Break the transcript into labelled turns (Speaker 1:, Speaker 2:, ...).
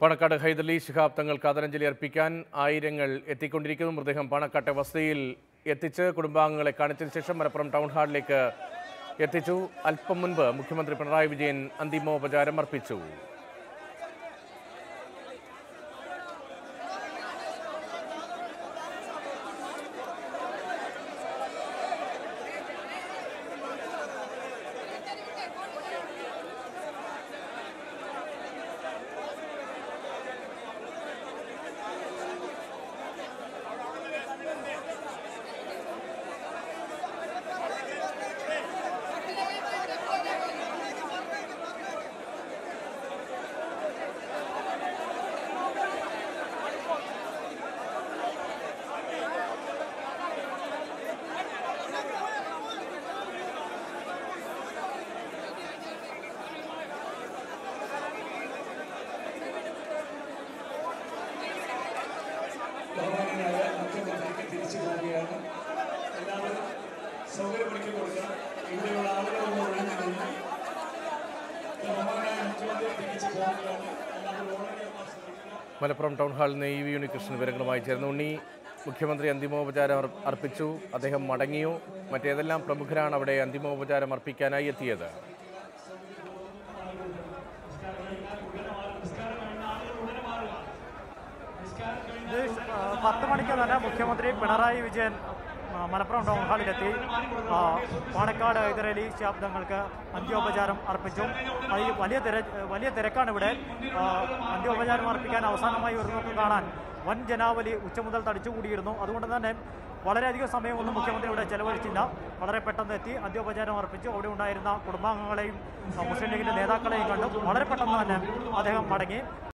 Speaker 1: പണക്കാട് ഹൈദരലി ശിഹാബ് തങ്ങൾക്ക് ആദരാഞ്ജലി അർപ്പിക്കാൻ ആയിരങ്ങൾ എത്തിക്കൊണ്ടിരിക്കുന്നു മൃതദേഹം പണക്കാട്ടെ വസതിയിൽ എത്തിച്ച് കുടുംബാംഗങ്ങളെ കാണിച്ചതിന് ശേഷം മലപ്പുറം ടൗൺ ഹാളിലേക്ക് എത്തിച്ചു അല്പം മുൻപ് മുഖ്യമന്ത്രി പിണറായി വിജയൻ അന്തിമോപചാരം അർപ്പിച്ചു
Speaker 2: ബഹുമാനായ മുഖ്യമന്ത്രിക്ക് തിരിച്ചു പോവുകയാണ് എല്ലാവരും സൗകര്യമൊരുക്കി കൊടുക്കുക ഇവിടെയുള്ള ആളുകളൊന്നും ഒഴിഞ്ഞു നിന്ന് ബഹുമാനായ മുഖ്യമന്ത്രി തിരിച്ചു പോവുകയാണ് എല്ലാവരും ഓർമ്മ
Speaker 1: മലപ്പുറം ടൗൺ ഹാളിൽ നിന്ന് ഇ വി ഉണ്ണികൃഷ്ണൻ വിവരങ്ങളുമായി ചേർന്ന് ഉണ്ണി മുഖ്യമന്ത്രി അന്തിമോപചാരം അർ- അർപ്പിച്ചു അദ്ദേഹം മടങ്ങിയോ മറ്റേതെല്ലാം പ്രമുഖരാണ് അവിടെ അന്തിമോപചാരം അർപ്പിക്കാനായി എത്തിയത്
Speaker 3: ഇത് ആ, പത്ത് മണിക്ക് തന്നെ മുഖ്യമന്ത്രി പിണറായി വിജയൻ ആ, മലപ്പുറം ടൗൺ ഹാളിലെത്തി ആ, പാണക്കാട് ഹൈദരലി ശാബ്ദങ്ങൾക്ക് അന്ത്യോപചാരം അർപ്പിച്ചു ആ, ഈ വലിയ തിര വലിയ തിരക്കാണ് ഇവിടെ ആ, അന്ത്യോപചാരം അർപ്പിക്കാൻ അവസാനമായി വരുന്നതൊക്കെ കാണാൻ വൻ ജനാവലി ഉച്ച മുതൽ തടിച്ചുകൂടിയിരുന്നു അതുകൊണ്ട് തന്നെ വളരെയധികം സമയമൊന്നും മുഖ്യമന്ത്രി ഇവിടെ ചെലവഴിച്ചില്ല വളരെ പെട്ടെന്ന് എത്തി അന്ത്യോപചാരം അർപ്പിച്ചു അവിടെ ഉണ്ടായിരുന്ന കുടുംബാംഗങ്ങളെയും ആ, മുസ്ലിം ലീഗിന്റെ നേതാക്കളെയും കണ്ടു വളരെ പെട്ടെന്ന് തന്നെ അദ്ദേഹം മടങ്ങി